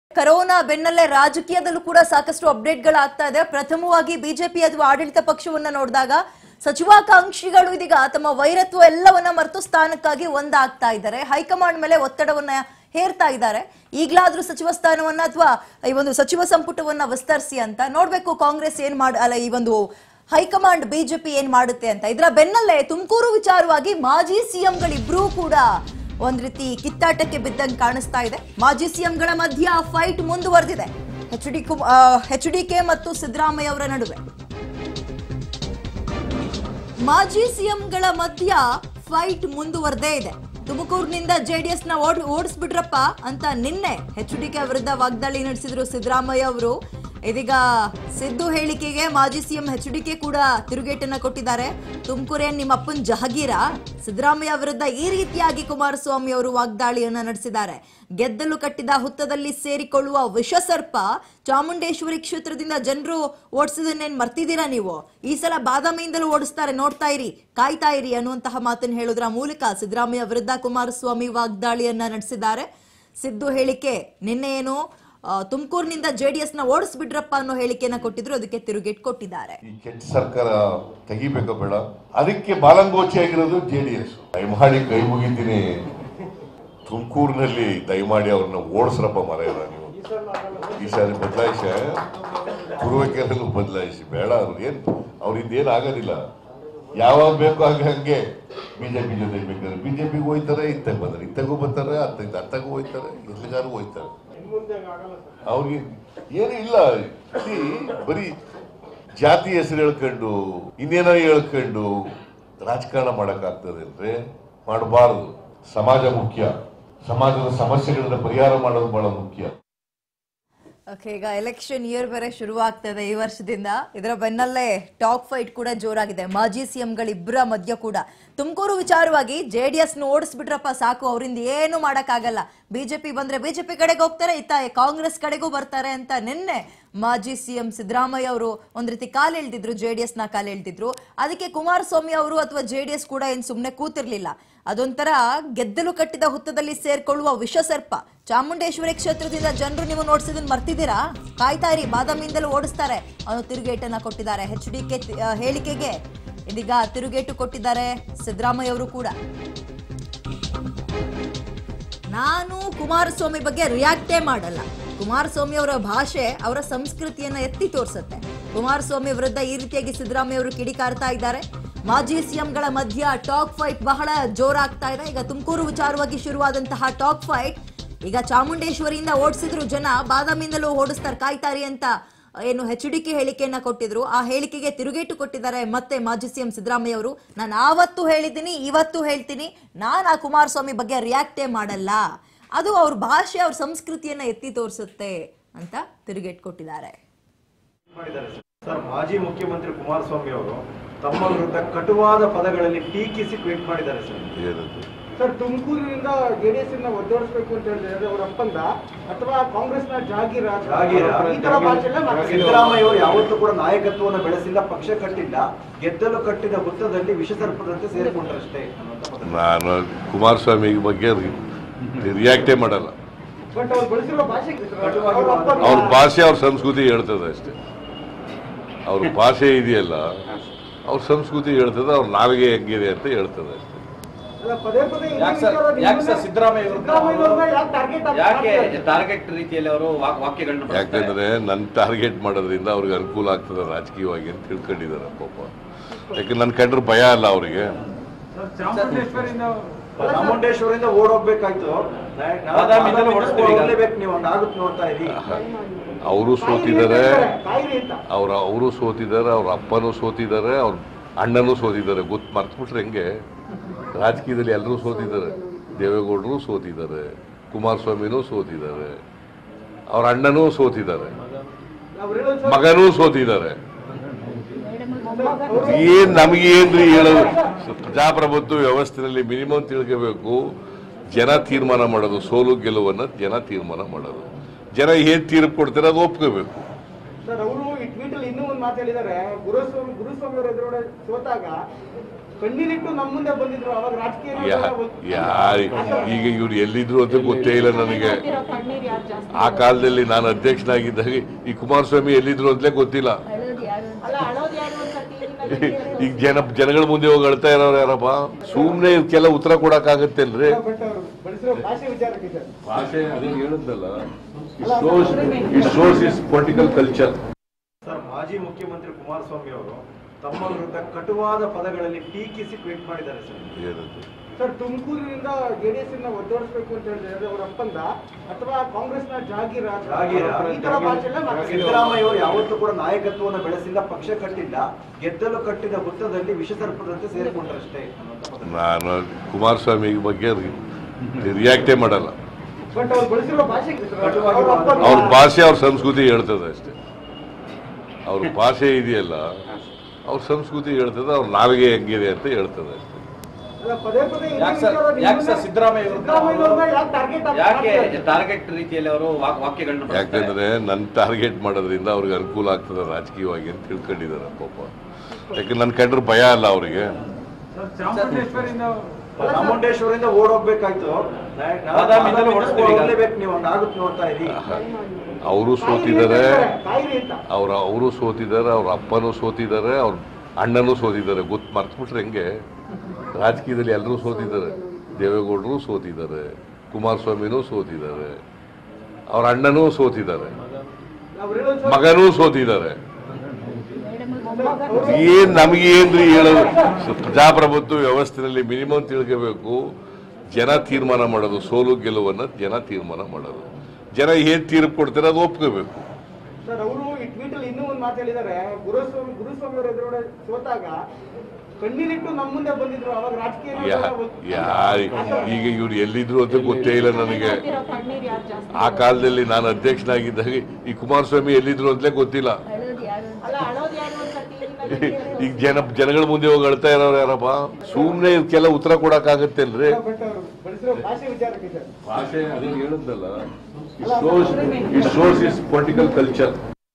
Corona ಬೆನ್ನಲ್ಲೇ ರಾಜಕೀಯದಲ್ಲೂ ಕೂಡ ಸಾಕಷ್ಟು ಅಪ್ಡೇಟ್ಗಳಾಗ್ತಾ ಇದೆ ಪ್ರಥಮವಾಗಿ ಬಿಜೆಪಿ ಅಥವಾ ಆಡಳಿತ ಪಕ್ಷವನ್ನ ನೋಡಿದಾಗ ಸಚಿವಾಕಾಂಕ್ಷಿಗಳು ಇದೀಗ ತಮ್ಮ ವೈರತ್ವ ಎಲ್ಲವನ್ನ ಮರೆತು ಸ್ಥಾನಕ್ಕಾಗಿ ಒಂದಾಗ್ತಾ ಇದ್ದಾರೆ ಹೈಕಮಾಂಡ್ ಮೇಲೆ ಒತ್ತಡವನ್ನ ಹೇರ್ತಾ ಇದ್ದಾರೆ ಈಗಲಾದ್ರೂ ಸಚಿವ ಸ್ಥಾನವನ್ನ ಅಥವಾ ಈ ಒಂದು ಸಚಿವ ಸಂಪುಟವನ್ನ ವಿಸ್ತರಿಸಿ ಅಂತ ನೋಡ್ಬೇಕು ಕಾಂಗ್ರೆಸ್ ಏನ್ ಮಾಡ ಅಲ್ಲ ಈ ಒಂದು ಹೈಕಮಾಂಡ್ ಬಿಜೆಪಿ ಏನ್ ಮಾಡುತ್ತೆ ಅಂತ ಇದರ ಬೆನ್ನಲ್ಲೇ ತುಮಕೂರು ವಿಚಾರವಾಗಿ ಮಾಜಿ ಸಿಎಂಗಳಿಬ್ರೂ ಕೂಡ ಒಂದ್ ರೀತಿ ಕಿತ್ತಾಟಕ್ಕೆ ಬಿದ್ದಂಗೆ ಕಾಣಿಸ್ತಾ ಇದೆ ಮಾಜಿ ಸಿಎಂಗಳ ಮಧ್ಯ ಫೈಟ್ ಮುಂದುವರೆದಿದೆ H D H D K ಮತ್ತು ಸಿದ್ದರಾಮಯ್ಯ ಅವರ ನಡುವೆ ಮಾಜಿ ಸಿಎಂಗಳ ಮಧ್ಯ ಫೈಟ್ ಮುಂದುವರೆದೇ ಇದೆ ತುಮಕೂರಿನಿಂದ ಜೆಡಿಎಸ್ ನ ಓಡ್ ಓಡಿಸ್ಬಿಟ್ರಪ್ಪ ಅಂತ ನಿನ್ನೆ ಎಚ್ ಡಿ ಕೆ ವಿರುದ್ಧ ವಾಗ್ದಾಳಿ ನಡೆಸಿದ್ರು ಸಿದ್ದರಾಮಯ್ಯ ಅವರು ಇದೀಗ ಸಿದ್ದು ಹೇಳಿಕೆಗೆ ಮಾಜಿ ಸಿಎಂ ಎಚ್ ಡಿ ಕೆ ಕೂಡ ತಿರುಗೇಟನ್ನ ಕೊಟ್ಟಿದ್ದಾರೆ ತುಮಕೂರೇನ್ ನಿಮ್ಮ ಅಪ್ಪನ್ ಜಹಗೀರ ಸಿದ್ದರಾಮಯ್ಯ ವಿರುದ್ಧ ಈ ರೀತಿಯಾಗಿ ಕುಮಾರಸ್ವಾಮಿ ಅವರು ವಾಗ್ದಾಳಿಯನ್ನ ನಡೆಸಿದ್ದಾರೆ ಗೆದ್ದಲು ಕಟ್ಟಿದ ಹುತ್ತದಲ್ಲಿ ಸೇರಿಕೊಳ್ಳುವ ವಿಷಸರ್ಪ ಚಾಮುಂಡೇಶ್ವರಿ ಕ್ಷೇತ್ರದಿಂದ ಜನರು ಓಡಿಸಿದನ್ನೇನ್ ಮರ್ತಿದ್ದೀರಾ ನೀವು ಈ ಸಲ ಬಾದಾಮಿಯಿಂದಲೂ ಓಡಿಸ್ತಾರೆ ನೋಡ್ತಾ ಇರಿ ಕಾಯ್ತಾ ಇರಿ ಅನ್ನುವಂತಹ ಮಾತನ್ನು ಹೇಳೋದ್ರ ಮೂಲಕ ಸಿದ್ದರಾಮಯ್ಯ ವಿರುದ್ಧ ಕುಮಾರಸ್ವಾಮಿ ವಾಗ್ದಾಳಿಯನ್ನ ನಡೆಸಿದ್ದಾರೆ ಸಿದ್ದು ಹೇಳಿಕೆ ನಿನ್ನೆ ಏನು ಆ, ತುಮಕೂರಿನಿಂದ ಜೆಡಿಎಸ್ ನ ಓಡಿಸ್ಬಿಡ್ರಪ್ಪ ಅನ್ನೋ ಹೇಳಿಕೆಯನ್ನ ಕೊಟ್ಟಿದ್ರು ಅದಕ್ಕೆ ತಿರುಗೇಟ್ ಕೊಟ್ಟಿದ್ದಾರೆ ಈ ಕೆಟ್ಟ ಸರ್ಕಾರ ತೆಗಿಬೇಕ ಬೇಡ ಅದಕ್ಕೆ ಬಾಲಂಗೋಚಿಯಾಗಿರೋದು ಜೆ ಡಿ ಎಸ್ ದಯಮಾಡಿ ಕೈ ಮುಗಿತೀನಿ ತುಮಕೂರಿನಲ್ಲಿ ದಯಮಾಡಿ ಅವ್ರನ್ನ ಓಡಿಸ್ರಪ್ಪ ಮರೆಯಲ್ಲ ನೀವು ಈ ಸಾರಿ ಬದಲಾಯಿಸ ಪೂರ್ವಕರಲ್ಲೂ ಬದಲಾಯಿಸಿ ಬೇಡ ಅವ್ರು ಏನ್ ಅವ್ರಿಂದ ಏನ್ ಆಗೋದಿಲ್ಲ ಯಾವಾಗ ಬೇಕೋ ಹಾಗೆ ಹಂಗೆ ಬಿಜೆಪಿ ಜೊತೆ ಬೇಕಾದ್ರೆ ಬಿಜೆಪಿಗೆ ಹೋಯ್ತಾರೆ ಇತ್ತಾಗ ಬಂದ್ರೆ ಇತ್ತಾಗೂ ಬರ್ತಾರೆ ಅತ್ತ ಅತ್ತಾಗೂ ಹೋಯ್ತಾರೆ ಎಲ್ಲಿಗಾರು ಹೋಯ್ತಾರೆ ಅವ್ರಿಗೆ ಏನು ಇಲ್ಲ See, ಬರೀ ಜಾತಿ ಹೆಸರು ಹೇಳ್ಕೊಂಡು ಇನ್ನೇನೋ ಹೇಳ್ಕೊಂಡು ರಾಜಕಾರಣ ಮಾಡಕ್ಕಾಗ್ತದೆ ಅಂದ್ರೆ ಮಾಡಬಾರದು ಸಮಾಜ ಮುಖ್ಯ ಸಮಾಜದ ಸಮಸ್ಯೆಗಳನ್ನ ಪರಿಹಾರ ಮಾಡೋದು ಬಹಳ ಮುಖ್ಯ ಓಕೆ ಈಗ ಎಲೆಕ್ಷನ್ ಇಯರ್ ಬೇರೆ ಶುರುವಾಗ್ತದೆ ಈ ವರ್ಷದಿಂದ ಇದರ ಬೆನ್ನಲ್ಲೇ ಟಾಕ್ ಫೈಟ್ ಕೂಡ ಜೋರಾಗಿದೆ ಮಾಜಿ ಸಿಎಂಗಳಿಬ್ಬರ ಮಧ್ಯ ಕೂಡ ತುಮಕೂರು ವಿಚಾರವಾಗಿ ಜೆ ಡಿ ಎಸ್ ಓಡಿಸ್ಬಿಟ್ರಪ್ಪ ಸಾಕು ಅವರಿಂದ ಏನು ಮಾಡಕ್ಕಾಗಲ್ಲ ಬಿಜೆಪಿ ಬಂದ್ರೆ ಬಿಜೆಪಿ ಕಡೆಗೆ ಹೋಗ್ತಾರೆ ಇತ್ತ ಕಾಂಗ್ರೆಸ್ ಕಡೆಗೂ ಬರ್ತಾರೆ ಅಂತ ನಿನ್ನೆ ಮಾಜಿ ಸಿಎಂ ಸಿದ್ದರಾಮಯ್ಯ ಅವರು ಒಂದ್ ರೀತಿ ಕಾಲೆಳ್ದಿದ್ರು ಜೆ ಡಿ ಎಸ್ ನ ಕಾಲೆಳ್ದಿದ್ರು ಅದಕ್ಕೆ ಕುಮಾರಸ್ವಾಮಿ ಅವರು ಅಥವಾ ಜೆ ಡಿ ಎಸ್ ಕೂಡ ಏನ್ ಸುಮ್ನೆ ಕೂತಿರ್ಲಿಲ್ಲ ಅದೊಂಥರ ಗೆದ್ದಲು ಕಟ್ಟಿದ ಹುತ್ತದಲ್ಲಿ ಸೇರ್ಕೊಳ್ಳುವ ವಿಷಸರ್ಪ ಚಾಮುಂಡೇಶ್ವರಿ ಕ್ಷೇತ್ರದಿಂದ ಜನರು ನೀವು ನೋಡ್ಸಿದನ್ ಮರ್ತಿದ್ದೀರಾ ಕಾಯ್ತಾ ಇರಿ ಬಾದಾಮಿಯಿಂದಲೂ ಓಡಿಸ್ತಾರೆ ಅನ್ನೋ ತಿರುಗೇಟನ್ನ ಕೊಟ್ಟಿದ್ದಾರೆ ಎಚ್ ಡಿ ಕೆ ಹೇಳಿಕೆಗೆ ಇದೀಗ ತಿರುಗೇಟು ಕೊಟ್ಟಿದ್ದಾರೆ ಸಿದ್ದರಾಮಯ್ಯ ಅವರು ಕೂಡ ನಾನು ಕುಮಾರಸ್ವಾಮಿ ಬಗ್ಗೆ ರಿಯಾಕ್ಟೇ ಮಾಡಲ್ಲ ಕುಮಾರಸ್ವಾಮಿ ಅವರ ಭಾಷೆ ಅವರ ಸಂಸ್ಕೃತಿಯನ್ನ ಎತ್ತಿ ತೋರಿಸುತ್ತೆ ಕುಮಾರಸ್ವಾಮಿ ವಿರುದ್ಧ ಈ ರೀತಿಯಾಗಿ ಸಿದ್ದರಾಮಯ್ಯ ಅವರು ಕಿಡಿಕಾರ್ತಾ ಇದ್ದಾರೆ ಮಾಜಿ ಸಿಎಂಗಳ ಮಧ್ಯ ಟಾಕ್ ಫೈಟ್ ಬಹಳ ಜೋರಾಗ್ತಾ ಇದೆ ಈಗ ತುಮಕೂರು ವಿಚಾರವಾಗಿ ಶುರುವಾದಂತಹ ಟಾಕ್ ಫೈಟ್ ಈಗ ಚಾಮುಂಡೇಶ್ವರಿಯಿಂದ ಓಡಿಸಿದ್ರು ಜನ ಬಾದಾಮಿಯಿಂದಲೂ ಓಡಿಸ್ತಾರೆ ಕಾಯ್ತಾರಿ ಅಂತ ಏನು ಎಚ್ ಡಿ ಕೆ ಹೇಳಿಕೆಯನ್ನ ಕೊಟ್ಟಿದ್ರು ಆ ಹೇಳಿಕೆಗೆ ತಿರುಗೇಟು ಕೊಟ್ಟಿದ್ದಾರೆ ಮತ್ತೆ ಮಾಜಿ ಸಿಎಂ ಸಿದ್ದರಾಮಯ್ಯ ಅವರು ನಾನು ಆವತ್ತು ಹೇಳಿದ್ದೀನಿ ಇವತ್ತು ಹೇಳ್ತೀನಿ ನಾನು ಆ ಕುಮಾರಸ್ವಾಮಿ ಬಗ್ಗೆ ರಿಯಾಕ್ಟೇ ಮಾಡಲ್ಲ ಅದು ಅವ್ರ ಭಾಷೆ ಅವ್ರ ಸಂಸ್ಕೃತಿಯನ್ನ ಎತ್ತಿ ತೋರಿಸುತ್ತೆ ಅಂತ ತಿರುಗೇಟು ಕೊಟ್ಟಿದ್ದಾರೆ ಮಾಡಿದ್ದಾರೆ ಸರ್. ಸರ್ ಮಾಜಿ ಮುಖ್ಯಮಂತ್ರಿ ಕುಮಾರಸ್ವಾಮಿ ಅವರು ತಮ್ಮ ವಿರುದ್ಧ ಕಟುವಾದ ಪದಗಳಲ್ಲಿ ಟೀಕಿಸಿ ಟ್ವೀಟ್ ಮಾಡಿದ್ದಾರೆ ಸರ್ ಏನದು ಸರ್ ತುಮಕೂರಿನಿಂದ ಜೆಡಿಎಸ್ ಇಂದ ಒದ್ದೋಡಿಸ್ಬೇಕು ಅಂತ ಹೇಳಿದ್ರೆ ಅವ್ರ ಅಪ್ಪಂದ ಅಥವಾ ಕಾಂಗ್ರೆಸ್ನ ಜಾಗೀರ ಜಾಗೀರ ಈ ತರ ಭಾಷೆಲ್ಲ ಮಾತಾಡ್ತಾರೆ. ಸಿದ್ದರಾಮಯ್ಯ ಅವರು ಯಾವತ್ತೂ ಕೂಡ ನಾಯಕತ್ವವನ್ನು ಬೆಳೆಸಿಲ್ಲ ಪಕ್ಷ ಕಟ್ಟಿಲ್ಲ ಗೆದ್ದಲು ಕಟ್ಟಿದ ಹುತ್ತದಲ್ಲಿ ವಿಷಸರ್ಪದಂತೆ ಸೇರಿಕೊಂಡರಷ್ಟೇ ಅನ್ನುವಂಥ ಪದ. ನಾನು ಕುಮಾರಸ್ವಾಮಿ ಬಗ್ಗೆ ರಿಯಾಕ್ಟೇ ಮಾಡಲ್ಲ ಬಟ್ ಅವ್ರು ಬಳಸಿರೋ ಭಾಷೆ ಕಟುವಾಗಿ ಅವ್ರ ಅಪ್ಪಂದ- ಅವ್ರ ಭಾಷೆ ಅವ್ರ ಸಂಸ್ಕೃತಿ ಹೇಳ್ತದೆ ಅಷ್ಟೇ ಅವ್ರ ಭಾಷೆ ಇದೆಯಲ್ಲ ಅವ್ರ ಸಂಸ್ಕೃತಿ ಹೇಳ್ತದೆ ಅವ್ರ ನಾಲಿಗೆ ಹೆಂಗಿದೆ ಅಂತ ಹೇಳ್ತದೆ ಅಷ್ಟೇ ಅಲ್ಲ, ಪದೇ ಪದೇ ಈ ಯಾಕೆ ಸರ್ ವಿಚಾರ ಯಾಕೆ ಸರ್ ನಿಮ್ಮನ್ನ- ಸಿದ್ದರಾಮಯ್ಯ ವಿರುದ್ಧ ಸಿದ್ದರಾಮಯ್ಯನವ್ರನ್ನ ಯಾಕೆ ಟಾರ್ಗೆಟ್ ಯಾಕೆ ಟಾರ್ಗೆಟ್ ರೀತಿಯಲ್ಲಿ ಅವರು ವಾಕ್- ವಾಕ್ಯಗಳನ್ನ ಬಳಸ್ತಾರೆ? ಯಾಕಂದ್ರೆ ನನ್ನ ಟಾರ್ಗೆಟ್ ಮಾಡೋದ್ರಿಂದ ಅವ್ರಿಗೆ ಅನುಕೂಲ ಆಗ್ತದೆ ರಾಜಕೀಯವಾಗಿ ಅಂತ ತಿಳ್ಕೊಂಡಿದ್ದಾರೆ ಪಾಪ ಯಾಕೆ ನನ್ನ ಕಂಡ್ರೆ ಭಯ ಅಲ್ಲ ಅವರಿಗೆ ಚಾಮುಂಡೇಶ್ವರಿಂದ ಓಡೋಗ್ಬೇಕಾಯ್ತು ಬಾದಾಮಿಯಿಂದಲೂ ಓಡಿಸ್ತೀವಿ ಈಗ. ಓಡಲೇಬೇಕು ನೀವು ಹಂಗಾಗುತ್ತೆ ನೋಡ್ತಾ ಇರಿ ಅವರು ಸೋತಿದ್ದಾರೆ ಕಾಯಿರಿ ಅಂತ ಅವ್ರ ಅವರು ಸೋತಿದ್ದಾರೆ ಅವ್ರ ಅಪ್ಪನೂ ಸೋತಿದ್ದಾರೆ ಅವ್ರ ಅಣ್ಣನೂ ಸೋತಿದ್ದಾರೆ ಗೊತ್ತು ಮರ್ತ್ಬಿಟ್ರೆ ಹೆಂಗೆ ರಾಜಕೀಯದಲ್ಲಿ ಎಲ್ಲರೂ ಸೋತಿದ್ದಾರೆ ದೇವೇಗೌಡರು ಸೋತಿದ್ದಾರೆ ಕುಮಾರಸ್ವಾಮಿನೂ ಸೋತಿದ್ದಾರೆ ಅವ್ರ ಅಣ್ಣನೂ ಸೋತಿದ್ದಾರೆ ಅವ್ರು ಹೇಳೋದು ಸರ್, ಮಗನೂ ಸೋತಿದ್ದಾರೆ ಏನ್ ನಮಗೇನ್ರಿ ಹೇಳೋದು ಪ್ರಜಾಪ್ರಭುತ್ವ ವ್ಯವಸ್ಥೆಯಲ್ಲಿ ಮಿನಿಮಮ್ ತಿಳ್ಕೋಬೇಕು ಜನ ತೀರ್ಮಾನ ಮಾಡೋದು ಸೋಲು ಗೆಲುವನ್ನ ಜನ ತೀರ್ಮಾನ ಮಾಡೋದು ಜನ ಏನ್ ತೀರ್ಪು ಕೊಡ್ತಾರೆ ಅದು ಒಪ್ಕೋಬೇಕು ಸರ್ ಅವರು ಈ ಟ್ವೀಟ್ ಅಲ್ಲಿ ಇನ್ನೂ ಒಂದು ಮಾತು ಹೇಳಿದ್ದಾರೆ ಗುರುಸ್ವಾಮಿ ಗುರುಸ್ವಾಮಿ ಅವರ ಎದುರುಗಡೆ ಸೋತಾಗ ಕಣ್ಣೀರಿಟ್ಟು ನಮ್ಮ ಮುಂದೆ ಬಂದಿದ್ರು ಅವಾಗ ರಾಜಕೀಯ ಯಾರಿ ಈಗ ಇವ್ರು ಎಲ್ಲಿದ್ರು ಅಂತ ಗೊತ್ತೇ ಇಲ್ಲ ನನಗೆ ಆ ಕಾಲದಲ್ಲಿ ನಾನು ಅಧ್ಯಕ್ಷನಾಗಿದ್ದಾಗ ಈ ಕುಮಾರಸ್ವಾಮಿ ಎಲ್ಲಿದ್ರು ಅಂತಲೇ ಗೊತ್ತಿಲ್ಲ ಈಗ ಜನ ಜನಗಳ ಮುಂದೆ ಹೋಗಿ ಅಳ್ತಾ ಇರೋರು ಯಾರಪ್ಪ ಸುಮ್ನೆ ಇದಕ್ಕೆಲ್ಲ ಉತ್ತರ ಕೊಡಕ್ಕಾಗತ್ತೆ ಅಲ್ರಿ ಭಟ್ ಅವರು ಬಳಸಿರೋ ಭಾಷೆ ವಿಚಾರಕ್ಕೆ ಸರ್ ಭಾಷೆ ಅದೇ ಹೇಳುದಲ್ಲ it shows is political culture sir ಮಾಜಿ ಮುಖ್ಯಮಂತ್ರಿ ಕುಮಾರಸ್ವಾಮಿ ಅವರು ತಮ್ಮ ವಿರುದ್ಧ ಕಟುವಾದ ಪದಗಳಲ್ಲಿ ಟೀಕಿಸಿ ಟ್ವೀಟ್ ಮಾಡಿದ್ದಾರೆ ಸರ್ ಸರ್ ತುಮಕೂರಿನಿಂದ ಜೆಡಿಎಸ್ ಅನ್ನ ಒದ್ದೋಡಿಸ್ಬೇಕು ಅಂತ ಹೇಳಿದ್ರೆ ಅವರ ಒಪ್ಪಂದ ಅಥವಾ ಕಾಂಗ್ರೆಸ್ನ ಜಾಗೀರ ಜಾಗೀರ ಈ ತರ ಭಾಷೆ ಎಲ್ಲ ಮಾತಾಡ್ತಾರೆ. ಸಿದ್ದರಾಮಯ್ಯ ಅವರು ಯಾವತ್ತೂ ಕೂಡ ನಾಯಕತ್ವವನ್ನು ಬೆಳೆಸಿಲ್ಲ ಪಕ್ಷ ಕಟ್ಟಿಲ್ಲ ಗೆದ್ದಲು ಕಟ್ಟಿದ ಹುತ್ತದಲ್ಲಿ ವಿಷಸರ್ಪದಂತೆ ಸೇರಿಕೊಂಡರಷ್ಟೇ ಅನ್ನುವಂಥ ಪದ. ನಾನು ಕುಮಾರಸ್ವಾಮಿ ಬಗ್ಗೆ ರಿಯಾಕ್ಟೇ ಮಾಡಲ್ಲ ಬಟ್ ಅವ್ರು ಬಳಸಿರೋ ಭಾಷೆ ಕಟುವಾಗಿ ಅವ್ರ ಒಪ್ಪಂದ ಅವ್ರ ಭಾಷೆ ಅವ್ರ ಸಂಸ್ಕೃತಿ ಹೇಳ್ತದೆ ಅಷ್ಟೇ ಅವ್ರ ಭಾಷೆ ಇದೆಯಲ್ಲ ಅವ್ರ ಸಂಸ್ಕೃತಿ ಹೇಳ್ತದೆ ಅವ್ರ ನಾಲಿಗೆ ಹೆಂಗಿದೆ ಅಂತ ಹೇಳ್ತದೆ ಅಷ್ಟೇ ಅಲ್ಲ, ಪದೇ ಪದೇ ಇದೇ ಯಾಕೆ ಸರ್- ವಿಚಾರ ಯಾಕೆ ಸರ್ ನಿಮ್ಮನ್ನ- ಸಿದ್ದರಾಮಯ್ಯ ವಿರುದ್ಧ ಸಿದ್ದರಾಮಯ್ಯನವ್ರನ್ನ ಯಾಕೆ ಟಾರ್ಗೆಟ್ ಯಾಕೆ ಟಾರ್ಗೆಟ್ ರೀತಿಯಲ್ಲಿ ಅವರು ವಾಕ್- ವಾಕ್ಯಗಳನ್ನ ಬಳಸ್ತಾರೆ? ಯಾಕಂದ್ರೆ ನನ್ನ ಟಾರ್ಗೆಟ್ ಮಾಡೋದ್ರಿಂದ ಅವ್ರಿಗೆ ಅನುಕೂಲ ಆಗ್ತದೆ ರಾಜಕೀಯವಾಗಿ ಅಂತ ತಿಳ್ಕೊಂಡಿದ್ದಾರೆ ಪಾಪ ಯಾಕೆ ನನ್ನ ಕಂಡ್ರೆ ಭಯ ಅಲ್ಲ ಅವರಿಗೆ ಚಾಮುಂಡೇಶ್ವರಿಂದ ಓಡೋಗ್ಬೇಕಾಯ್ತು ಬಾದಾಮಿಯಿಂದಲೂ ಓಡಿಸ್ತೀವಿ ಈಗ. ಓಡಲೇಬೇಕು ನೀವು ಹಂಗಾಗುತ್ತೆ ನೋಡ್ತಾ ಇರಿ ಅವರು ಸೋತಿದ್ದಾರೆ ಕಾಯಿರಿ ಅಂತ ಅವ್ರ ಅವರು ಸೋತಿದ್ದಾರೆ ಅವ್ರ ಅಪ್ಪನೂ ಸೋತಿದ್ದಾರೆ ಅವ್ರ ಅಣ್ಣನೂ ಸೋತಿದ್ದಾರೆ ಗೊತ್ತು ಮರ್ತ್ಬಿಟ್ರೆ ಹೆಂಗೆ ರಾಜಕೀಯದಲ್ಲಿ ಎಲ್ಲರೂ ಸೋತಿದ್ದಾರೆ ದೇವೇಗೌಡರು ಸೋತಿದ್ದಾರೆ ಕುಮಾರಸ್ವಾಮಿನೂ ಸೋತಿದ್ದಾರೆ ಅವ್ರ ಅಣ್ಣನೂ ಸೋತಿದ್ದಾರೆ ಅವ್ರು ಹೇಳೋದು ಮಗನೂ ಸೋತಿದ್ದಾರೆ ಏನ್ ನಮಗೆ ಏನ್ರಿ ಹೇಳೋದು ಪ್ರಜಾಪ್ರಭುತ್ವ ವ್ಯವಸ್ಥೆಯಲ್ಲಿ ಮಿನಿಮಮ್ ತಿಳ್ಕೋಬೇಕು ಜನ ತೀರ್ಮಾನ ಮಾಡೋದು ಸೋಲು ಗೆಲುವನ್ನ ಜನ ತೀರ್ಮಾನ ಮಾಡೋದು ಜನ ಏನ್ ತೀರ್ಪು ಕೊಡ್ತಾರೆ ಅದು ಒಪ್ಕೋಬೇಕು ಸರ್ ಅವರು ಈ ಟ್ವೀಟ್ ಅಲ್ಲಿ ಇನ್ನೂ ಒಂದು ಮಾತು ಹೇಳಿದ್ದಾರೆ ಗುರುಸ್ವಾಮಿ ಗುರುಸ್ವಾಮಿ ಅವರ ಎದುರುಗಡೆ ಸೋತಾಗ ಕಣ್ಣೀರಿಟ್ಟು ನಮ್ಮ ಮುಂದೆ ಬಂದಿದ್ರು ಅವಾಗ ರಾಜಕೀಯ ಯಾ- ಯಾರಿ ಈಗ ಇವ್ರು ಎಲ್ಲಿದ್ರು ಅಂತ ಗೊತ್ತೇ ಇಲ್ಲ ನನಗೆ ಆ ಕಾಲದಲ್ಲಿ ನಾನು ಅಧ್ಯಕ್ಷನಾಗಿದ್ದಾಗ ಈ ಕುಮಾರಸ್ವಾಮಿ ಎಲ್ಲಿದ್ರು ಅಂತಲೇ ಗೊತ್ತಿಲ್ಲ ಈಗ ಜನ ಜನಗಳ ಮುಂದೆ ಹೋಗಿ ಅಳ್ತಾ ಇರೋರು ಯಾರಪ್ಪ ಸುಮ್ನೆ ಇದಕ್ಕೆಲ್ಲ ಉತ್ತರ ಕೊಡಕ್ಕಾಗತ್ತೆ ಅಲ್ರಿ ಭಟ್ ಅವರು ಬಳಸಿರೋ ಭಾಷೆ ವಿಚಾರಕ್ಕೆ ಸರ್ ಭಾಷೆ ಅದೇ ಹೇಳುದಲ್ಲ it shows is political culture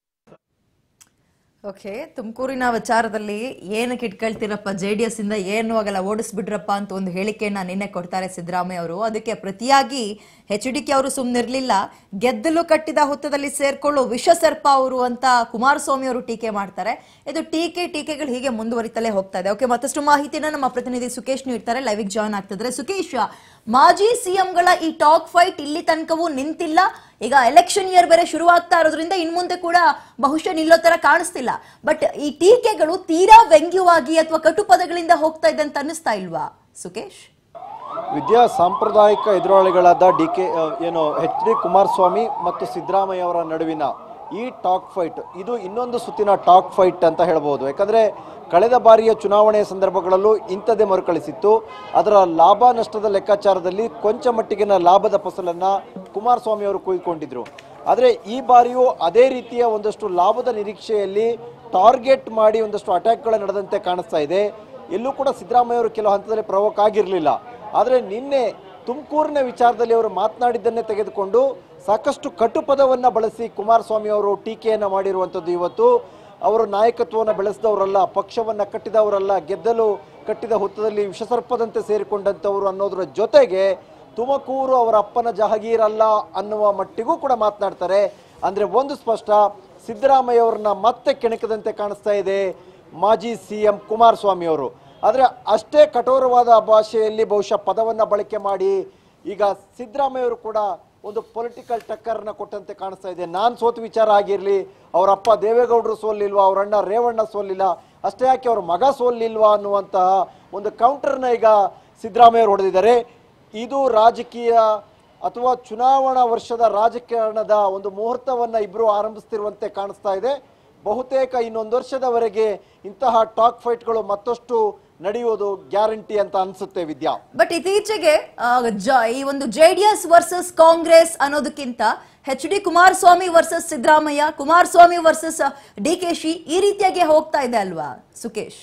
okay ತುಮಕೂರಿನ ವಿಚಾರದಲ್ಲಿ ಏನಕ್ಕೆ ಇಟ್ಕೊಳ್ತೀರಪ್ಪ ಜೆ ಡಿ ಎಸ್ ಇಂದ ಏನು ಆಗಲ್ಲ ಓಡಿಸ್ಬಿಡ್ರಪ್ಪ ಅಂತ ಒಂದು ಹೇಳಿಕೆಯನ್ನ ನಿನ್ನೆ ಕೊಡ್ತಾರೆ ಸಿದ್ದರಾಮಯ್ಯ ಅವರು ಅದಕ್ಕೆ ಪ್ರತಿಯಾಗಿ ಎಚ್ ಡಿ ಕೆ ಅವರು ಸುಮ್ಮನಿರ್ಲಿಲ್ಲ ಗೆದ್ದಲು ಕಟ್ಟಿದ ಹುತ್ತದಲ್ಲಿ ಸೇರ್ಕೊಳ್ಳೋ ವಿಷಸರ್ಪ ಅವರು ಅಂತ ಕುಮಾರಸ್ವಾಮಿ ಅವರು ಟೀಕೆ ಮಾಡ್ತಾರೆ ಇದು ಟೀಕೆ ಟೀಕೆಗಳು ಹೀಗೆ ಮುಂದುವರಿತಲೇ ಹೋಗ್ತಾ ಇದೆ ಓಕೆ ಮತ್ತಷ್ಟು ಮಾಹಿತಿನ ನಮ್ಮ ಪ್ರತಿನಿಧಿ ಸುಕೇಶ್ ನೀಡ್ತಾರೆ ಲೈವಿಗೆ ಜಾಯ್ನ್ ಆಗ್ತಿದ್ರೆ ಸುಕೇಶ್ ಮಾಜಿ ಸಿಎಂಗಳ ಈ ಟಾಕ್ ಫೈಟ್ ಇಲ್ಲಿ ತನಕವೂ ನಿಂತಿಲ್ಲ ಈಗ ಎಲೆಕ್ಷನ್ ಇಯರ್ ಬೇರೆ ಶುರುವಾಗ್ತಾ ಇರೋದ್ರಿಂದ ಇನ್ ಮುಂದೆ ಕೂಡ ಬಹುಶಃ ನಿಲ್ಲೋ ತರ ಕಾಣಿಸ್ತಿಲ್ಲ ಬಟ್ ಈ ಟೀಕೆಗಳು ತೀರಾ ವ್ಯಂಗ್ಯವಾಗಿ ಅಥವಾ ಕಟು ಪದಗಳಿಂದ ಹೋಗ್ತಾ ಇದೆ ಅಂತ ಅನ್ನಿಸ್ತಾ ಇಲ್ವಾ ಸುಕೇಶ್ ವಿದ್ಯಾ ಸಾಂಪ್ರದಾಯಿಕ ಎದುರಾಳಿಗಳಾದ ಡಿ ಕೆ ಏನು ಎಚ್ ಡಿ ಕುಮಾರಸ್ವಾಮಿ ಮತ್ತು ಸಿದ್ದರಾಮಯ್ಯ ಅವರ ನಡುವಿನ ಈ ಟಾಕ್ ಫೈಟ್ ಇದು ಇನ್ನೊಂದು ಸುತ್ತಿನ ಟಾಕ್ ಫೈಟ್ ಅಂತ ಹೇಳ್ಬೋದು ಯಾಕಂದರೆ ಕಳೆದ ಬಾರಿಯ ಚುನಾವಣೆಯ ಸಂದರ್ಭಗಳಲ್ಲೂ ಇಂಥದ್ದೇ ಮರುಕಳಿಸಿತ್ತು ಅದರ ಲಾಭ ನಷ್ಟದ ಲೆಕ್ಕಾಚಾರದಲ್ಲಿ ಕೊಂಚ ಮಟ್ಟಿಗಿನ ಲಾಭದ ಫಸಲನ್ನು ಕುಮಾರಸ್ವಾಮಿ ಅವರು ಕುಯ್ಕೊಂಡಿದ್ರು ಆದರೆ ಈ ಬಾರಿಯೂ ಅದೇ ರೀತಿಯ ಒಂದಷ್ಟು ಲಾಭದ ನಿರೀಕ್ಷೆಯಲ್ಲಿ ಟಾರ್ಗೆಟ್ ಮಾಡಿ ಒಂದಷ್ಟು ಅಟ್ಯಾಕ್ಗಳು ನಡೆದಂತೆ ಕಾಣಿಸ್ತಾ ಇದೆ ಎಲ್ಲೂ ಕೂಡ ಸಿದ್ದರಾಮಯ್ಯ ಅವರು ಕೆಲವು ಹಂತದಲ್ಲಿ ಪ್ರವೋಕ್ ಆಗಿರಲಿಲ್ಲ ಆದರೆ ನಿನ್ನೆ ತುಮಕೂರಿನ ವಿಚಾರದಲ್ಲಿ ಅವರು ಮಾತನಾಡಿದ್ದನ್ನೇ ತೆಗೆದುಕೊಂಡು ಸಾಕಷ್ಟು ಕಟು ಪದವನ್ನು ಬಳಸಿ ಕುಮಾರಸ್ವಾಮಿ ಅವರು ಟೀಕೆಯನ್ನು ಮಾಡಿರುವಂಥದ್ದು ಇವತ್ತು ಅವರು ನಾಯಕತ್ವವನ್ನು ಬೆಳೆಸಿದವರಲ್ಲ ಪಕ್ಷವನ್ನು ಕಟ್ಟಿದವರಲ್ಲ ಗೆದ್ದಲು ಕಟ್ಟಿದ ಹುತ್ತದಲ್ಲಿ ವಿಷಸರ್ಪದಂತೆ ಸೇರಿಕೊಂಡಂಥವರು ಅನ್ನೋದರ ಜೊತೆಗೆ ತುಮಕೂರು ಅವರ ಅಪ್ಪನ ಜಹಗೀರಲ್ಲ ಅನ್ನುವ ಮಟ್ಟಿಗೂ ಕೂಡ ಮಾತನಾಡ್ತಾರೆ ಅಂದರೆ ಒಂದು ಸ್ಪಷ್ಟ ಸಿದ್ದರಾಮಯ್ಯ ಅವ್ರನ್ನ ಮತ್ತೆ ಕೆಣಕದಂತೆ ಕಾಣಿಸ್ತಾ ಇದೆ ಮಾಜಿ ಸಿ ಎಂ ಕುಮಾರಸ್ವಾಮಿ ಅವರು ಆದರೆ ಅಷ್ಟೇ ಕಠೋರವಾದ ಭಾಷೆಯಲ್ಲಿ ಬಹುಶಃ ಪದವನ್ನು ಬಳಕೆ ಮಾಡಿ ಈಗ ಸಿದ್ದರಾಮಯ್ಯ ಅವರು ಕೂಡ ಒಂದು ಪೊಲಿಟಿಕಲ್ ಟಕ್ಕರ್ನ ಕೊಟ್ಟಂತೆ ಕಾಣಿಸ್ತಾ ಇದೆ ನಾನು ಸೋತು ವಿಚಾರ ಆಗಿರಲಿ ಅವರ ಅಪ್ಪ ದೇವೇಗೌಡರು ಸೋಲಿಲ್ವಾ ಅವ್ರ ಅಣ್ಣ ರೇವಣ್ಣ ಸೋಲಿಲ್ಲ ಅಷ್ಟೇ ಯಾಕೆ ಅವ್ರ ಮಗ ಸೋಲಿಲ್ವಾ ಅನ್ನುವಂತಹ ಒಂದು ಕೌಂಟರ್ನ ಈಗ ಸಿದ್ದರಾಮಯ್ಯ ಅವರು ಹೊಡೆದಿದ್ದಾರೆ ಇದು ರಾಜಕೀಯ ಅಥವಾ ಚುನಾವಣಾ ವರ್ಷದ ರಾಜಕಾರಣದ ಒಂದು ಮುಹೂರ್ತವನ್ನು ಇಬ್ಬರು ಆರಂಭಿಸ್ತಿರುವಂತೆ ಕಾಣಿಸ್ತಾ ಇದೆ ಬಹುತೇಕ ಇನ್ನೊಂದು ವರ್ಷದವರೆಗೆ ಇಂತಹ ಟಾಕ್ ಫೈಟ್ಗಳು ಮತ್ತಷ್ಟು ನಡೆಯುವುದು ಗ್ಯಾರಂಟಿ ಅಂತ ಅನ್ಸುತ್ತೆ ವಿದ್ಯಾ ಬಟ್ ಇತ್ತೀಚೆಗೆ ಆ, ಜ- ಈ ಒಂದು J D S versus Congress ಅನ್ನೋದಕ್ಕಿಂತ H D Kumaraswamy versus Siddaramaiah Kumaraswamy versus D K ಶಿ ಈ ರೀತಿಯಾಗಿ ಹೋಗ್ತಾ ಇದೆ ಅಲ್ವಾ ಸುಕೇಶ್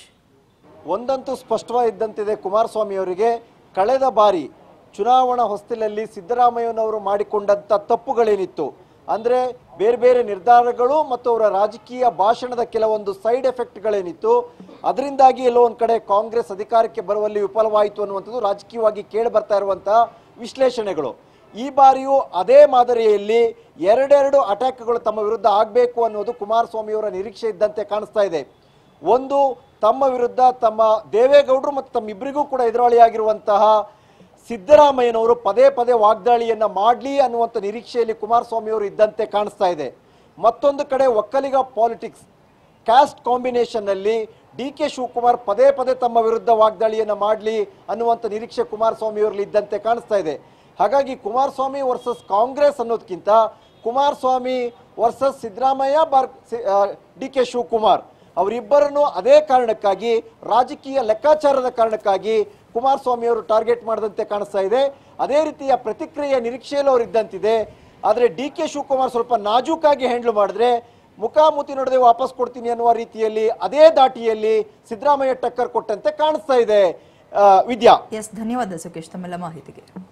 ಒಂದಂತೂ ಸ್ಪಷ್ಟವಾಗಿದ್ದಂತಿದೆ ಕುಮಾರಸ್ವಾಮಿ ಅವರಿಗೆ ಕಳೆದ ಬಾರಿ ಚುನಾವಣಾ ಹೊಸ್ತಿಲಲ್ಲಿ ಸಿದ್ದರಾಮಯ್ಯನವರು ಮಾಡಿಕೊಂಡಂಥ ತಪ್ಪುಗಳೇನಿತ್ತು ಅಂದ್ರೆ ಬೇರೆ ಬೇರೆ ನಿರ್ಧಾರಗಳು ಮತ್ತು ಅವರ ರಾಜಕೀಯ ಭಾಷಣದ ಕೆಲವೊಂದು ಸೈಡ್ ಎಫೆಕ್ಟ್ಗಳೇನಿತ್ತು ಅದರಿಂದಾಗಿ ಎಲ್ಲೋ ಒಂದ್ ಕಡೆ ಕಾಂಗ್ರೆಸ್ ಅಧಿಕಾರಕ್ಕೆ ಬರುವಲ್ಲಿ ವಿಫಲವಾಯಿತು ಅನ್ನುವಂಥದ್ದು ರಾಜಕೀಯವಾಗಿ ಕೇಳಿ ಬರ್ತಾ ಇರುವಂತಹ ವಿಶ್ಲೇಷಣೆಗಳು ಈ ಬಾರಿಯೂ ಅದೇ ಮಾದರಿಯಲ್ಲಿ ಎರಡೆರಡು ಅಟ್ಯಾಕ್ಗಳು ತಮ್ಮ ವಿರುದ್ಧ ಆಗಬೇಕು ಅನ್ನೋದು ಕುಮಾರಸ್ವಾಮಿಯವರ ನಿರೀಕ್ಷೆ ಇದ್ದಂತೆ ಕಾಣಿಸ್ತಾ ಇದೆ ಒಂದು ತಮ್ಮ ವಿರುದ್ಧ ತಮ್ಮ ದೇವೇಗೌಡರು ಮತ್ತು ತಮ್ಮಿಬ್ಬರಿಗೂ ಕೂಡ ಎದುರಾಳಿಯಾಗಿರುವಂತಹ ಸಿದ್ದರಾಮಯ್ಯನವರು ಪದೇ ಪದೇ ವಾಗ್ದಾಳಿಯನ್ನ ಮಾಡಲಿ ಅನ್ನುವಂಥ ನಿರೀಕ್ಷೆಯಲ್ಲಿ ಕುಮಾರಸ್ವಾಮಿ ಅವರು ಇದ್ದಂತೆ ಕಾಣಿಸ್ತಾ ಇದೆ ಮತ್ತೊಂದು ಕಡೆ ಒಕ್ಕಲಿಗ ಪಾಲಿಟಿಕ್ಸ್ ಕ್ಯಾಸ್ಟ್ ಕಾಂಬಿನೇಷನ್ ನಲ್ಲಿ ಡಿ ಕೆ ಶಿವಕುಮಾರ್ ಪದೇ ಪದೇ ತಮ್ಮ ವಿರುದ್ಧ ವಾಗ್ದಾಳಿಯನ್ನ ಮಾಡಲಿ ಅನ್ನುವಂಥ ನಿರೀಕ್ಷೆ ಕುಮಾರಸ್ವಾಮಿ ಅವರಲ್ಲಿ ಇದ್ದಂತೆ ಕಾಣಿಸ್ತಾ ಇದೆ ಹಾಗಾಗಿ ಕುಮಾರಸ್ವಾಮಿ ವರ್ಸಸ್ ಕಾಂಗ್ರೆಸ್ ಅನ್ನೋದಕ್ಕಿಂತ ಕುಮಾರಸ್ವಾಮಿ ವರ್ಸಸ್ ಸಿದ್ದರಾಮಯ್ಯ ಬಾರ್ ಡಿ ಕೆ ಶಿವಕುಮಾರ್ ಅವರಿಬ್ಬರನ್ನು ಅದೇ ಕಾರಣಕ್ಕಾಗಿ ರಾಜಕೀಯ ಲೆಕ್ಕಾಚಾರದ ಕಾರಣಕ್ಕಾಗಿ ಕುಮಾರಸ್ವಾಮಿ ಅವರು ಟಾರ್ಗೆಟ್ ಮಾಡದಂತೆ ಕಾಣಿಸ್ತಾ ಇದೆ ಅದೇ ರೀತಿಯ ಪ್ರತಿಕ್ರಿಯೆ ನಿರೀಕ್ಷೆಯಲ್ಲಿ ಅವರು ಇದ್ದಂತಿದೆ ಆದರೆ ಡಿ ಕೆ ಶಿವಕುಮಾರ್ ಸ್ವಲ್ಪ ನಾಜೂಕಾಗಿ ಹ್ಯಾಂಡಲ್ ಮಾಡಿದ್ರೆ ಮುಖಾಮುಖಿ ನೋಡದೆ ವಾಪಸ್ ಕೊಡ್ತೀನಿ ಅನ್ನುವ ರೀತಿಯಲ್ಲಿ ಅದೇ ದಾಟಿಯಲ್ಲಿ ಸಿದ್ದರಾಮಯ್ಯ ಟಕ್ಕರ್ ಕೊಟ್ಟಂತೆ ಕಾಣಿಸ್ತಾ ಇದೆ ಆ, ವಿದ್ಯಾ ಎಸ್ ಧನ್ಯವಾದ ಸುಖೇಶ್ ತಮ್ಮೆಲ್ಲ ಮಾಹಿತಿಗೆ